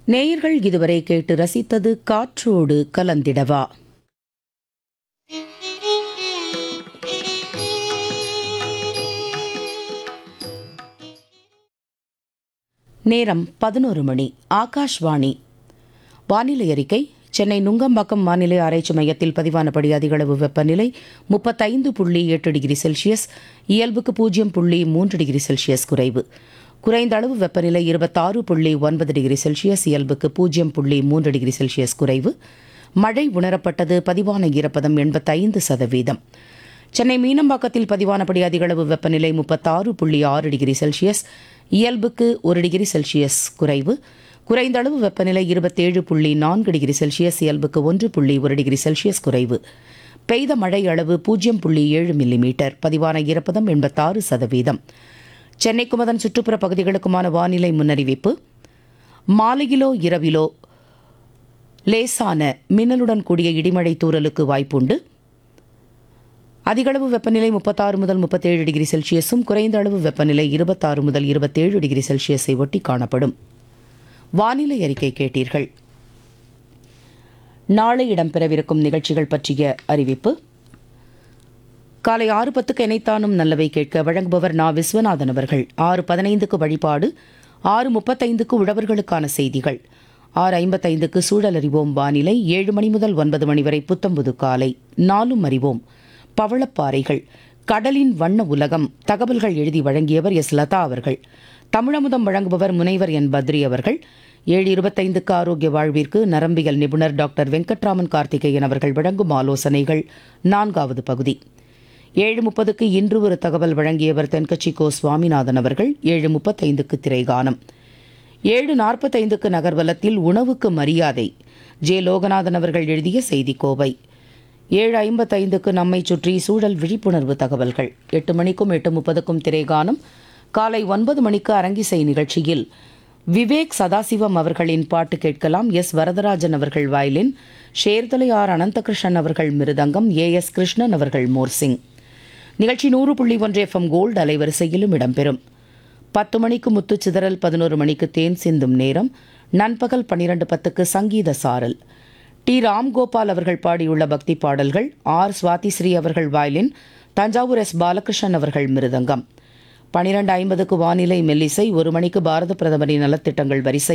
நேயர்கள் இதுவரை கேட்டு ரசித்தது காற்றோடு கலந்திடவா நேரம் பதினோரு மணி ஆகாஷ்வாணி வானிலை அறிக்கை சென்னை நுங்கம்பாக்கம் வானிலை ஆராய்ச்சி மையத்தில் பதிவானபடி அதிகளவு வெப்பநிலை முப்பத்தைந்து புள்ளி எட்டு டிகிரி செல்சியஸ் இயல்புக்கு பூஜ்ஜியம் புள்ளி மூன்று டிகிரி செல்சியஸ் குறைவு குறைந்த அளவு வெப்பநிலை இருபத்தாறு புள்ளி ஒன்பது டிகிரி செல்சியஸ் இயல்புக்கு பூஜ்ஜியம் புள்ளி மூன்று டிகிரி செல்சியஸ் குறைவு மழை உணரப்பட்டது பதிவான ஈரப்பதம் எண்பத்தைந்து சதவீதம் சென்னை மீனம்பாக்கத்தில் பதிவானபடி அதிகளவு வெப்பநிலை முப்பத்தாறு புள்ளி ஆறு டிகிரி செல்சியஸ் இயல்புக்கு ஒரு டிகிரி செல்சியஸ் குறைவு குறைந்த அளவு வெப்பநிலை இருபத்தேழு புள்ளி நான்கு டிகிரி செல்சியஸ் இயல்புக்கு ஒன்று புள்ளி ஒரு டிகிரி செல்சியஸ் குறைவு பெய்த மழை அளவு பூஜ்ஜியம் புள்ளி ஏழு மில்லிமீட்டர் பதிவான ஈரப்பதம் எண்பத்தாறு சதவீதம் சென்னைக்கும் அதன் சுற்றுப்புற பகுதிகளுக்குமான வானிலை முன்னறிவிப்பு மாலையிலோ இரவிலோ லேசான மின்னலுடன் கூடிய இடிமழை தூறலுக்கு வாய்ப்புண்டு அதிகளவு வெப்பநிலை முப்பத்தாறு முதல் முப்பத்தேழு டிகிரி செல்சியஸும் குறைந்த அளவு வெப்பநிலை இருபத்தாறு முதல் இருபத்தேழு டிகிரி செல்சியஸை ஒட்டி காணப்படும் வானிலை அறிக்கை கேட்டீர்கள் நாளை இடம்பெறவிருக்கும் நிகழ்ச்சிகள் பற்றிய அறிவிப்பு காலை ஆறு பத்துக்கு இணைத்தானும் நல்லவை கேட்க வழங்குபவர் நா விஸ்வநாதன் அவர்கள் ஆறு பதினைந்துக்கு வழிபாடு ஆறு முப்பத்தைந்துக்கு உழவர்களுக்கான செய்திகள் ஆறு ஐம்பத்தைந்துக்கு சூழல் அறிவோம் வானிலை ஏழு மணி முதல் ஒன்பது மணி வரை புத்தம்புது காலை நாலும் அறிவோம் பவளப்பாறைகள் கடலின் வண்ண உலகம் தகவல்கள் எழுதி வழங்கியவர் எஸ் லதா அவர்கள் தமிழமுதம் வழங்குபவர் முனைவர் என் பத்ரி அவர்கள் ஏழு இருபத்தைந்துக்கு ஆரோக்கிய வாழ்விற்கு நரம்பியல் நிபுணர் டாக்டர் வெங்கட்ராமன் கார்த்திகேயன் அவர்கள் வழங்கும் ஆலோசனைகள் நான்காவது பகுதி ஏழு முப்பதுக்கு இன்று ஒரு தகவல் வழங்கியவர் தென்கட்சி கோ சுவாமிநாதன் அவர்கள் ஏழு முப்பத்தைந்துக்கு திரைகானம் ஏழு நாற்பத்தைந்துக்கு நகர்வலத்தில் உணவுக்கு மரியாதை ஜே லோகநாதன் அவர்கள் எழுதிய செய்தி கோவை ஏழு ஐம்பத்தைந்துக்கு நம்மை சுற்றி சூழல் விழிப்புணர்வு தகவல்கள் எட்டு மணிக்கும் எட்டு முப்பதுக்கும் திரைகானம் காலை ஒன்பது மணிக்கு அரங்கிசை நிகழ்ச்சியில் விவேக் சதாசிவம் அவர்களின் பாட்டு கேட்கலாம் எஸ் வரதராஜன் அவர்கள் வயலின் ஷேர்தலை ஆர் அனந்தகிருஷ்ணன் அவர்கள் மிருதங்கம் ஏ எஸ் கிருஷ்ணன் அவர்கள் மோர்சிங் நிகழ்ச்சி நூறு புள்ளி ஒன்று எஃப்எம் கோல்டு அலைவரிசையிலும் இடம்பெறும் பத்து மணிக்கு முத்து சிதறல் பதினோரு மணிக்கு தேன் சிந்தும் நேரம் நண்பகல் பன்னிரண்டு பத்துக்கு சங்கீத சாரல் டி ராம்கோபால் அவர்கள் பாடியுள்ள பக்தி பாடல்கள் ஆர் சுவாதிஸ்ரீ அவர்கள் வயலின் தஞ்சாவூர் எஸ் பாலகிருஷ்ணன் அவர்கள் மிருதங்கம் பனிரெண்டு ஐம்பதுக்கு வானிலை மெல்லிசை ஒரு மணிக்கு பாரத பிரதமரின் நலத்திட்டங்கள் வரிசை